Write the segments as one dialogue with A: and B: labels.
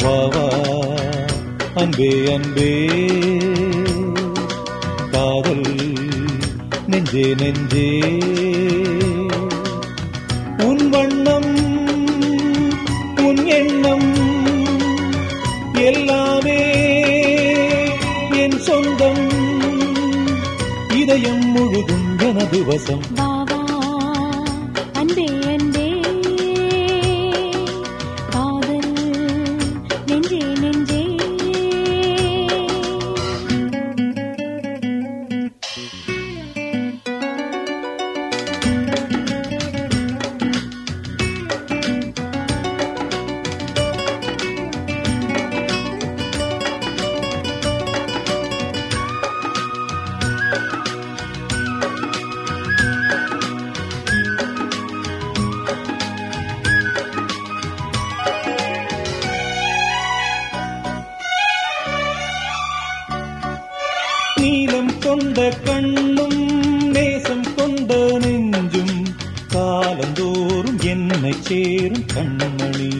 A: வா வா அன்பே அன்பே காதல் நெஞ்சே நெஞ்சே உன் வண்ணம் உன் எண்ணம் எல்லாமே என் சொந்தம் இதயம் முழுதும் எனது வசம்
B: வா வா அன்பே அன்பே காதல் நெஞ்சே நெஞ்சே
A: நீலம் கொண்ட கண்ணும் நேசம் கொண்ட நெஞ்சும் காலந்தோறும் என்னை சேரும் கண்மணி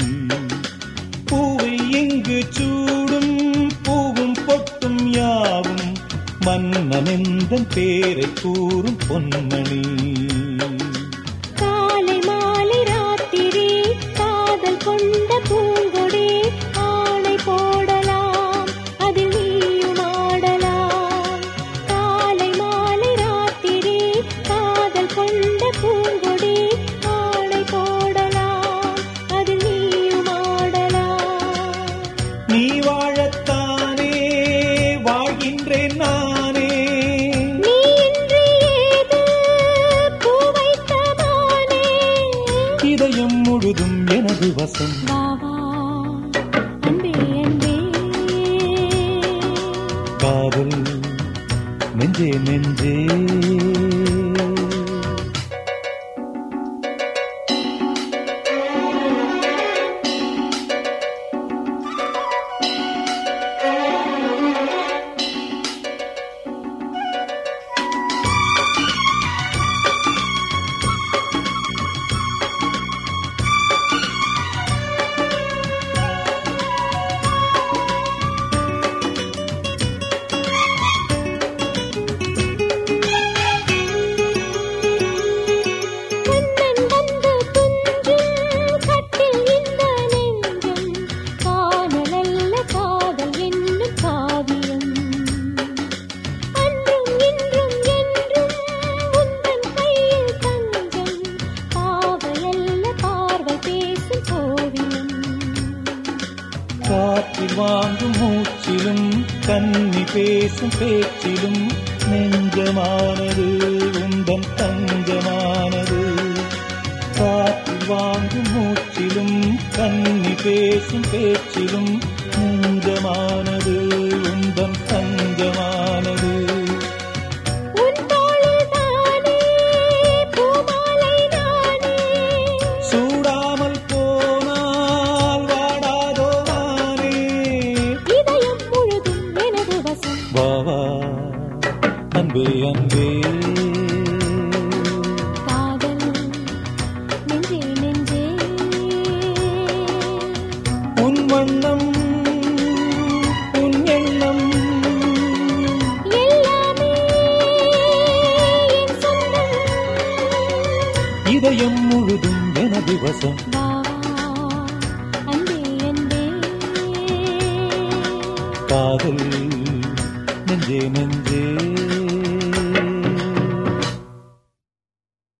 A: பூவை எங்கு சூடும் பூவும் பொட்டும் யாவும் மன்னனெந்தன் பேரை கூறும் பொன்மணி
B: காலை மாலை ராத்திரி காதல் கொண்ட பூங்கொடி ஆணை போடலாம் அதில் நீயும் ஆடலாம் காலை மாலை ராத்திரி காதல் கொண்ட பூங்கொடி ஆணை போடலாம் அதில் நீயும் ஆடலாம்
A: நீ வாழத்தானே வாழ்கின்றேன் நானே
B: நீ இன்றி ஏது பூ வைத்த மானே
A: இதயம் முழுதும் எனது வசம்
B: வா வா அன்பே அன்பே
A: காதல் நெஞ்சே நெஞ்சே
B: கண்ணன் வந்து துஞ்சும் கட்டில் இந்த நெஞ்சம் காணலல்ல காதல் என்னும் காவியம் அன்றும் இன்றும் என்றும் உந்தன் கையில் தஞ்சம் பாவையல்ல பார்வை பேசும் கோவியம்
A: காற்றில் வாங்கும் மூச்சிலும் கன்னி பேசும் பேச்சிலும் நெஞ்சமானது உந்தன் தஞ்சமானது காற்றில் வாங்கும் மூச்சிலும் கன்னி பேசும் பேச்சிலும் நெஞ்சமானது உந்தன் தஞ்சமானது
B: உன் தோளில் தானே பூமாலை நானே
A: சூடாமல் போனால் வாடாதோ நானே
B: இதயம் முழுதும் எனது வசம்
A: வா வா அன்பே அன்பே
B: காதல் நெஞ்சே நெஞ்சே
A: உன் வண்ணம் உன் எண்ணம்
B: எல்லாமே என் சொந்தம்
A: இதயம் முழுதும் எனது வசம்
B: வா அன்பே அன்பே
A: காதல் நெஞ்சே நெஞ்சே